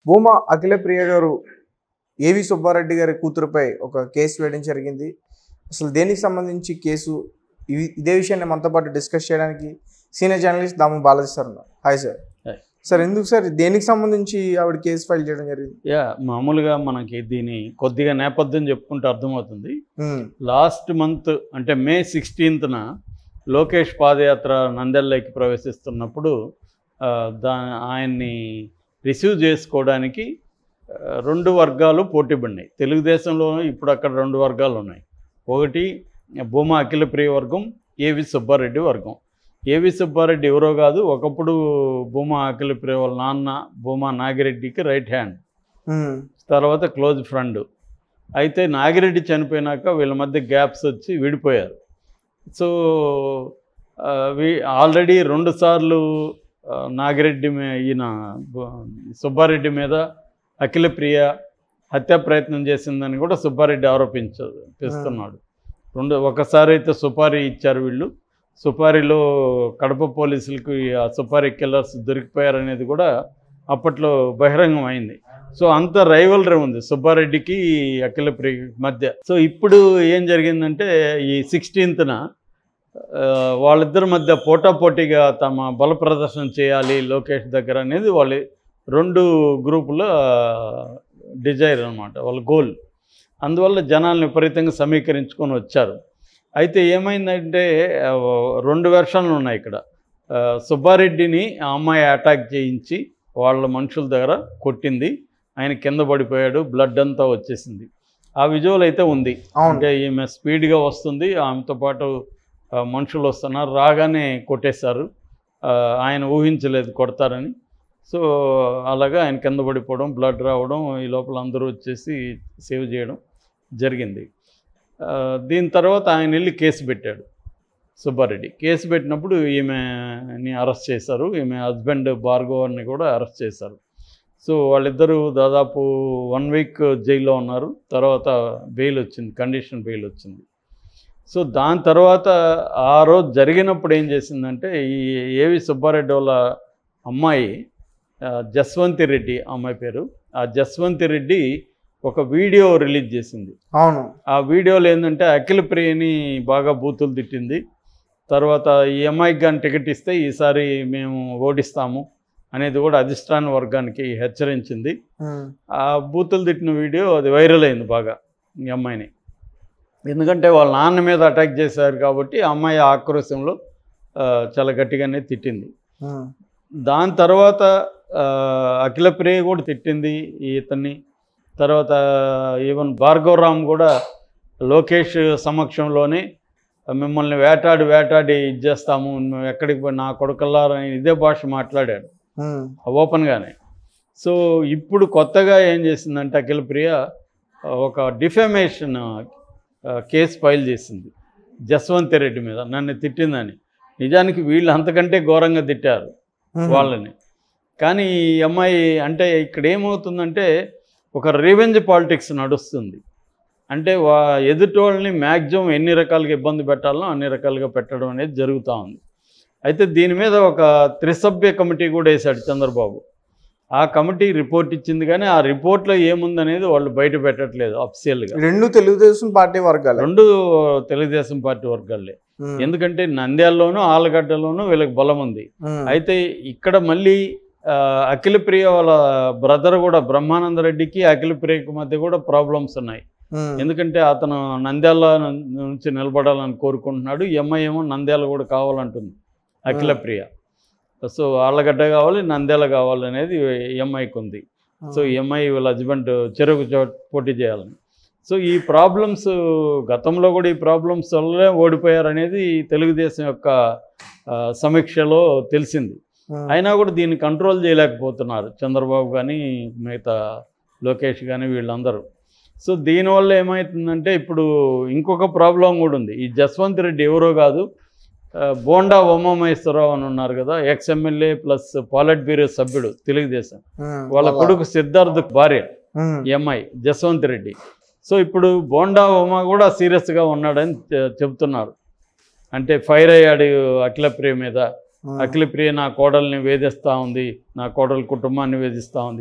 భూమా అఖిలప్రియ గారు ఏవి సుబ్బారెడ్డి గారి కూతురుపై ఒక కేసు వేయడం జరిగింది అసలు దేనికి సంబంధించి కేసు ఇవి- ఇదే విషయాన్ని మనతో పాటు డిస్కస్ చేయడానికి senior journalist Damu Balaji sir ఉన్నారు హాయ్ సార్ Hi. సార్ ఎందుకు సార్ దేనికి సంబంధించి ఆవిడ కేసు ఫైల్ చేయడం జరిగింది యా మామూలుగా మనకి దీని కొద్దిగా నేపథ్యం చెప్పుకుంటే అర్థమవుతుంది ఉమ్, లాస్ట్ మంత్ అంటే మే సిక్స్టీన్త్న లోకేష్ పాదయాత్ర నందెల్లోకి ప్రవేశిస్తున్నప్పుడు ఆ, దా ఆయన్ని రిసీవ్ చేసుకోవడానికి ఆ, రెండు వర్గాలు పోటీ పడినాయి తెలుగుదేశంలో ఇప్పుడు అక్కడ రెండు వర్గాలు ఉన్నాయి ఒకటి భూమా అఖిలప్రియ వర్గం ఏవి సుబ్బారెడ్డి వర్గం ఏవి సుబ్బారెడ్డి ఎవరో కాదు ఒకప్పుడు భూమా అఖిలప్రియ వాళ్ళ నాన్న భూమా నాగిరెడ్డికి రైట్ హ్యాండ్ ఉమ్, తర్వాత క్లోజ్ ఫ్రెండ్ అయితే నాగిరెడ్డి చనిపోయినాక వీళ్ళ మధ్య గ్యాప్స్ వచ్చి విడిపోయారు సో ఆ, వీ ఆల్రెడీ రెండుసార్లు ఆ, నాగిరెడ్డి మీ ఈయన బ- సుబ్బారెడ్డి మీద అఖిలప్రియ హత్యా ప్రయత్నం చేసిందని కూడా సుబ్బారెడ్డి ఆరోపించిస్తున్నాడు రెండు ఒకసారి అయితే సుపారీ ఇచ్చారు వీళ్ళు సుపారీలో కడప పోలీసులకు ఈ ఆ సుపారీ కిల్లర్స్ దొరికిపోయారనేది కూడా అప్పట్లో బహిరంగం అయింది సో అంత రైవలరీ ఉంది సుబ్బారెడ్డికి అఖిలప్రియ మధ్య సో ఇప్పుడు ఏం జరిగిందంటే ఈ సిక్స్టీన్త్న వాళ్ళిద్దరి మధ్య పోటాపోటీగా తమ బల ప్రదర్శన చేయాలి లోకేష్ దగ్గర అనేది వాళ్ళ రెండు గ్రూపుల డిజైర్ అనమాట వాళ్ళ గోల్ అందువల్ల జనాలను విపరీతంగా సమీకరించుకొని వచ్చారు అయితే ఏమైందంటే ఆ, రెండు వెర్షన్లు ఉన్నాయి ఇక్కడ ఆ, సుబ్బారెడ్డిని ఆ అమ్మాయి అటాక్ చేయించి వాళ్ళ మనుషుల దగ్గర కొట్టింది ఆయన కింద పడిపోయాడు బ్లడ్ అంతా వచ్చేసింది ఆ విజువల్ అయితే ఉంది అవును అంటే ఈమె స్పీడ్గా వస్తుంది ఆమెతో పాటు ఆ, మనుషులు వస్తున్నారు రాగానే కొట్టేశారు ఆ, ఆయన ఊహించలేదు కొడతారని సో అలాగా ఆయన కింద పడిపోవడం బ్లడ్ రావడం ఈ లోపల అందరూ వచ్చేసి సేవ్ చేయడం జరిగింది ఆ, దీని తర్వాత ఆయన వెళ్ళి కేసు పెట్టాడు సుబ్బారెడ్డి కేసు పెట్టినప్పుడు ఈమెని అరెస్ట్ చేశారు ఈమె హస్బెండ్ భార్గవ్ని కూడా అరెస్ట్ చేశారు సో వాళ్ళిద్దరూ దాదాపు వన్ వీక్ జైల్లో ఉన్నారు తర్వాత బెయిల్ వచ్చింది కండిషన్ బెయిల్ వచ్చింది సో దాని తర్వాత ఆ రోజు జరిగినప్పుడు ఏం చేసిందంటే ఈ ఏవి సుబ్బారెడ్డి వాళ్ళ అమ్మాయి ఆ, జస్వంతి రెడ్డి ఆ అమ్మాయి పేరు ఆ జస్వంతి రెడ్డి ఒక వీడియో రిలీజ్ చేసింది అవును ఆ వీడియోలో ఏంటంటే అఖిల ప్రియని బాగా బూతులు తిట్టింది తర్వాత ఈ అమ్మాయికి కానీ టికెట్ ఇస్తే ఈసారి మేము ఓడిస్తాము అనేది కూడా అధిష్టాన వర్గానికి హెచ్చరించింది ఉమ్, ఆ బూతులు తిట్టిన వీడియో అది వైరల్ అయింది బాగా ఈ అమ్మాయిని ఎందుకంటే వాళ్ళ నాన్న మీద అటాక్ చేశారు కాబట్టి ఆ అమ్మాయి ఆక్రోశంలో ఆ, చాలా గట్టిగానే తిట్టింది ఉమ్, దాని తర్వాత ఆ, అఖిల ప్రియ కూడా తిట్టింది ఈ ఇతన్ని తర్వాత ఈవెన్ భార్గవరామ్ కూడా లోకేష్ సమక్షంలోనే మిమ్మల్ని వేటాడి వేటాడి ఇది చేస్తాము మేము ఎక్కడికి పోయి నా కొడుకల్లారని ఇదే భాష మాట్లాడాడు ఉమ్, ఓపెన్గానే సో ఇప్పుడు కొత్తగా ఏం చేసిందంటే అఖిల ప్రియ ఒక డిఫెమేషన్ కేసు ఫైల్ చేసింది జస్వంత్ రెడ్డి మీద నన్ను తిట్టిందని నిజానికి వీళ్ళు అంతకంటే ఘోరంగా తిట్టారు ఉమ్, వాళ్ళని కానీ ఈ అమ్మాయి అంటే ఇక్కడ ఏమవుతుందంటే ఒక రివెంజ్ పాలిటిక్స్ నడుస్తుంది అంటే వా ఎదుటి వాళ్ళని మ్యాక్సిమం ఎన్ని రకాలుగా ఇబ్బంది పెట్టాలనో అన్ని రకాలుగా పెట్టడం అనేది జరుగుతూ ఉంది అయితే దీని మీద ఒక త్రిసభ్య కమిటీ కూడా వేశాడు చంద్రబాబు ఆ కమిటీ రిపోర్ట్ ఇచ్చింది కానీ ఆ రిపోర్ట్లో ఏముందనేది వాళ్ళు బయట పెట్టట్లేదు అఫిషియల్గా రెండు తెలుగుదేశం పార్టీ వర్గాలు రెండు తెలుగుదేశం పార్టీ వర్గాలే ఎందుకంటే నంద్యాలలోనూ ఆలగడ్డలోనూ వీళ్ళకి బలం ఉంది అయితే ఇక్కడ మళ్ళీ ఆ, అఖిల ప్రియ వాళ్ళ బ్రదర్ కూడా బ్రహ్మానంద రెడ్డికి అఖిల ప్రియకి మధ్య కూడా ప్రాబ్లమ్స్ ఉన్నాయి ఎందుకంటే అతను నంద్యాల ను- నుంచి నిలబడాలని కోరుకుంటున్నాడు ఈ అమ్మాయి ఏమో నంద్యాల కూడా కావాలంటుంది అఖిల ప్రియ సో ఆళ్ళగడ్డ కావాలి నంద్యాల కావాలి అనేది ఈ అమ్మాయికి ఉంది సో ఈ అమ్మాయి వీళ్ళ హస్బెండ్ చెరుకు చో- పోటీ చేయాలని సో ఈ ప్రాబ్లమ్స్ గతంలో కూడా ఈ ప్రాబ్లమ్స్ వల్లే ఓడిపోయారు అనేది తెలుగుదేశం యొక్క ఆ, సమీక్షలో తెలిసింది అయినా కూడా దీన్ని కంట్రోల్ చేయలేకపోతున్నారు చంద్రబాబు కానీ మిగతా లోకేష్ కానీ వీళ్ళందరూ సో దీనివల్ల ఏమవుతుందంటే ఇప్పుడు ఇంకొక ప్రాబ్లం కూడా ఉంది ఈ జస్వంత్ రెడ్డి ఎవరో కాదు ఆ, బోండా ఉమామహేశ్వరరావు అని ఉన్నారు కదా ex MLA plus polit bureau సభ్యుడు తెలుగుదేశం వాళ్ళ కొడుకు సిద్ధార్థ్ భార్య ఈ అమ్మాయి జస్వంత్ రెడ్డి సో ఇప్పుడు బోండా ఉమా కూడా సీరియస్గా ఉన్నాడని చె- చెబుతున్నారు అంటే ఫైర్ అయ్యాడు అఖిలప్రియ మీద అఖిలప్రియ నా కోడల్ని వేధిస్తూ ఉంది నా కోడల కుటుంబాన్ని వేధిస్తూ ఉంది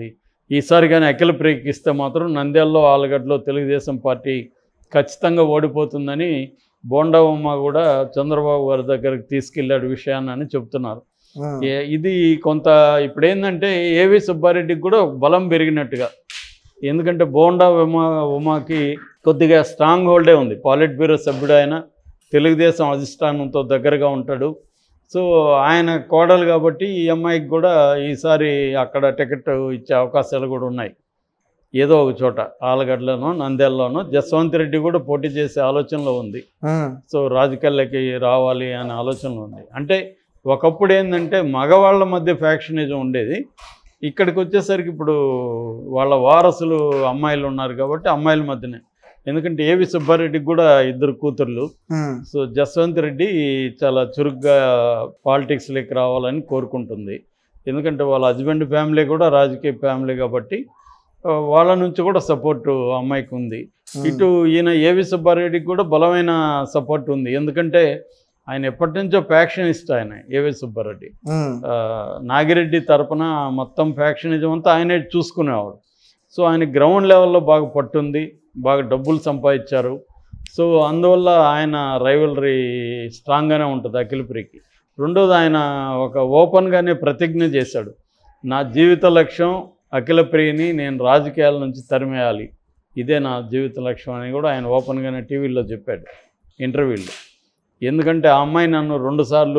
ఈసారి కానీ అఖిల ప్రియకి ఇస్తే మాత్రం నంద్యాలలో ఆలగడ్డలో తెలుగుదేశం పార్టీ ఖచ్చితంగా ఓడిపోతుందని బోండా ఉమ్మ కూడా చంద్రబాబు గారి దగ్గరికి తీసుకెళ్ళాడు విషయాన్ని అని చెప్తున్నారు ఉమ్, ఏ- ఇది కొంత ఇప్పుడు ఏంటంటే ఏవి సుబ్బారెడ్డికి కూడా ఒక బలం పెరిగినట్టుగా ఎందుకంటే బోండా ఉమా ఉమాకి కొద్దిగా స్ట్రాంగ్ హోల్డే ఉంది పాలిట్ బ్యూరో సభ్యుడు ఆయన తెలుగుదేశం అధిష్టానంతో దగ్గరగా ఉంటాడు సో ఆయన కోడలు కాబట్టి ఈ అమ్మాయికి కూడా ఈసారి అక్కడ టికెట్ ఇచ్చే అవకాశాలు కూడా ఉన్నాయి ఏదో ఒక చోట ఆలగడ్డలోనో నంద్యాలలోనో జస్వంత్ రెడ్డి కూడా పోటీ చేసే ఆలోచనలో ఉంది ఉమ్, సో రాజకీయాల్లోకి రావాలి అనే ఆలోచనలు ఉంది అంటే ఒకప్పుడు ఏంటంటే మగవాళ్ళ మధ్య ఫ్యాక్షనిజం ఉండేది ఇక్కడికి వచ్చేసరికి ఇప్పుడు వాళ్ళ వారసులు అమ్మాయిలు ఉన్నారు కాబట్టి అమ్మాయిల మధ్యనే ఎందుకంటే ఏవి సుబ్బారెడ్డికి కూడా ఇద్దరు కూతుర్లు ఉమ్, సో జస్వంత్ రెడ్డి చాలా చురుగ్గా పాలిటిక్స్లోకి రావాలని కోరుకుంటుంది ఎందుకంటే వాళ్ళ హస్బెండ్ ఫ్యామిలీ కూడా రాజకీయ ఫ్యామిలీ కాబట్టి ఆ, వాళ్ళ నుంచి కూడా సపోర్టు అమ్మాయికి ఉంది ఉమ్, ఇటు ఈయన ఏవి సుబ్బారెడ్డికి కూడా బలమైన సపోర్ట్ ఉంది ఎందుకంటే ఆయన ఎప్పటి నుంచో ఫ్యాక్షనిస్ట్ ఆయన ఏవి సుబ్బారెడ్డి ఉమ్, ఆ, నాగిరెడ్డి తరపున మొత్తం ఫ్యాక్షనిజం అంతా ఆయనే చూసుకునేవాడు సో ఆయన గ్రౌండ్ లెవెల్లో బాగా పట్టుంది బాగా డబ్బులు సంపాదించారు సో అందువల్ల ఆయన రైవలరీ స్ట్రాంగ్గానే ఉంటుంది అఖిలప్రికి రెండోది ఆయన ఒక ఓపెన్గానే ప్రతిజ్ఞ చేశాడు నా జీవిత లక్ష్యం అఖిలప్రియని నేను రాజకీయాల నుంచి తరిమేయాలి ఇదే నా జీవిత లక్ష్యం అని కూడా ఆయన ఓపెన్గానే టీవీలో చెప్పాడు ఇంటర్వ్యూలో ఎందుకంటే ఆ అమ్మాయి నన్ను రెండుసార్లు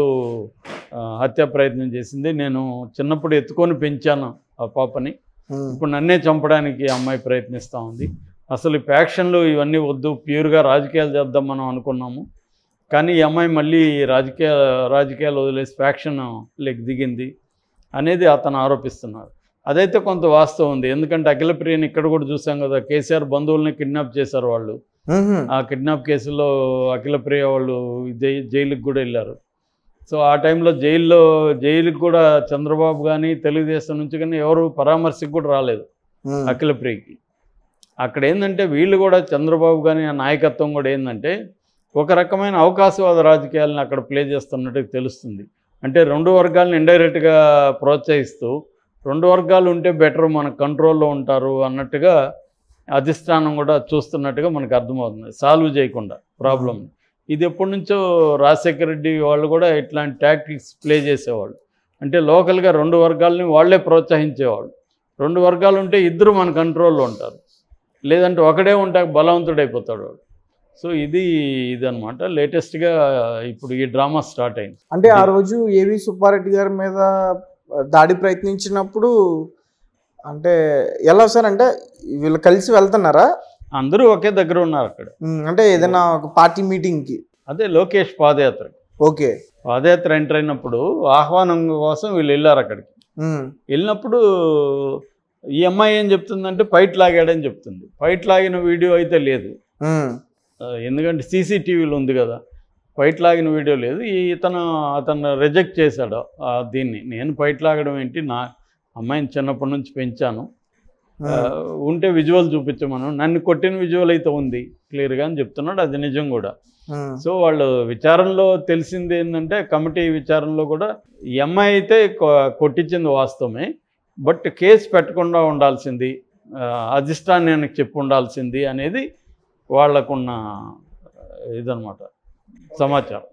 ఆ, హత్యా ప్రయత్నం చేసింది నేను చిన్నప్పుడు ఎత్తుకొని పెంచాను ఆ పాపని ఉమ్, ఇప్పుడు నన్నే చంపడానికి ఆ అమ్మాయి ప్రయత్నిస్తూ ఉంది అసలు ఈ ఫ్యాక్షన్లు ఇవన్నీ వద్దు ప్యూర్గా రాజకీయాలు చేద్దాం మనం అనుకున్నాము కానీ ఈ అమ్మాయి మళ్ళీ రాజకీయ రాజకీయాలు వదిలేసి ఫ్యాక్షన్ లెక్ దిగింది అనేది అతను ఆరోపిస్తున్నారు అదైతే కొంత వాస్తవం ఉంది ఎందుకంటే అఖిలప్రియని ఇక్కడ కూడా చూసాం కదా కేసీఆర్ బంధువుల్ని కిడ్నాప్ చేశారు వాళ్ళు ఉమ్, ఆ కిడ్నాప్ కేసులో అఖిలప్రియ వాళ్ళు జై జైలుకి కూడా వెళ్ళారు సో ఆ టైంలో జైల్లో జైలుకి కూడా చంద్రబాబు కానీ తెలుగుదేశం నుంచి కానీ ఎవరు పరామర్శకు కూడా రాలేదు ఉమ్, అఖిలప్రియకి అక్కడ ఏంటంటే వీళ్ళు కూడా చంద్రబాబు కానీ ఆ నాయకత్వం కూడా ఏంటంటే ఒక రకమైన అవకాశవాద రాజకీయాలను అక్కడ ప్లే చేస్తున్నట్టు తెలుస్తుంది అంటే రెండు వర్గాలను ఇండైరెక్ట్గా ప్రోత్సహిస్తూ రెండు వర్గాలు ఉంటే బెటర్ మన కంట్రోల్లో ఉంటారు అన్నట్టుగా అధిష్టానం కూడా చూస్తున్నట్టుగా మనకు అర్థమవుతుంది సాల్వ్ చేయకుండా ప్రాబ్లమ్ ఇది ఎప్పటి నుంచో రాజశేఖర రెడ్డి వాళ్ళు కూడా ఇట్లాంటి టాక్టిక్స్ ప్లే చేసేవాళ్ళు అంటే లోకల్గా రెండు వర్గాలని వాళ్ళే ప్రోత్సహించేవాళ్ళు రెండు వర్గాలు ఉంటే ఇద్దరు మన కంట్రోల్లో ఉంటారు లేదంటే ఒకడే ఉంటే బలవంతుడైపోతాడు వాడు సో ఇది ఇదనమాట లేటెస్ట్గా ఇప్పుడు ఈ డ్రామా స్టార్ట్ అయింది అంటే ఆ రోజు ఏవి సుబ్బారెడ్డి గారి మీద దాడి ప్రయత్నించినప్పుడు అంటే ఎలా సార్ అంటే వీళ్ళు కలిసి వెళ్తున్నారా అందరూ ఒకే దగ్గర ఉన్నారు అక్కడ ఉమ్, అంటే ఏదైనా ఒక పార్టీ మీటింగ్కి అదే లోకేష్ పాదయాత్ర ఓకే పాదయాత్ర ఎంటర్ అయినప్పుడు ఆహ్వానం కోసం వీళ్ళు వెళ్ళారు అక్కడికి ఉమ్, వెళ్ళినప్పుడు ఈ అమ్మాయి ఏం చెప్తుందంటే ఫైట్ లాగాడని చెప్తుంది ఫైట్ లాగిన వీడియో అయితే లేదు ఉమ్, ఆ, ఎందుకంటే సీసీటీవీలో ఉంది కదా ఫైట్ లాగిన వీడియో లేదు ఈ ఇతను అతను రిజెక్ట్ చేశాడు ఆ, దీన్ని నేను ఫైట్ లాగడం ఏంటి నా అమ్మాయిని చిన్నప్పటి నుంచి పెంచాను ఆ, ఉమ్, ఉంటే విజువల్ చూపించమను నన్ను కొట్టిన విజువల్ అయితే ఉంది క్లియర్గా అని చెప్తున్నాడు అది నిజం కూడా ఉమ్, సో వాళ్ళు విచారణలో తెలిసింది ఏంటంటే కమిటీ విచారణలో కూడా ఈ అమ్మాయి అయితే కొ- కొట్టించింది వాస్తవమే బట్ కేసు పెట్టకుండా ఉండాల్సింది ఆ, అధిష్టానానికి చెప్పి ఉండాల్సింది అనేది వాళ్ళకున్న ఇదనమాట సమాచారం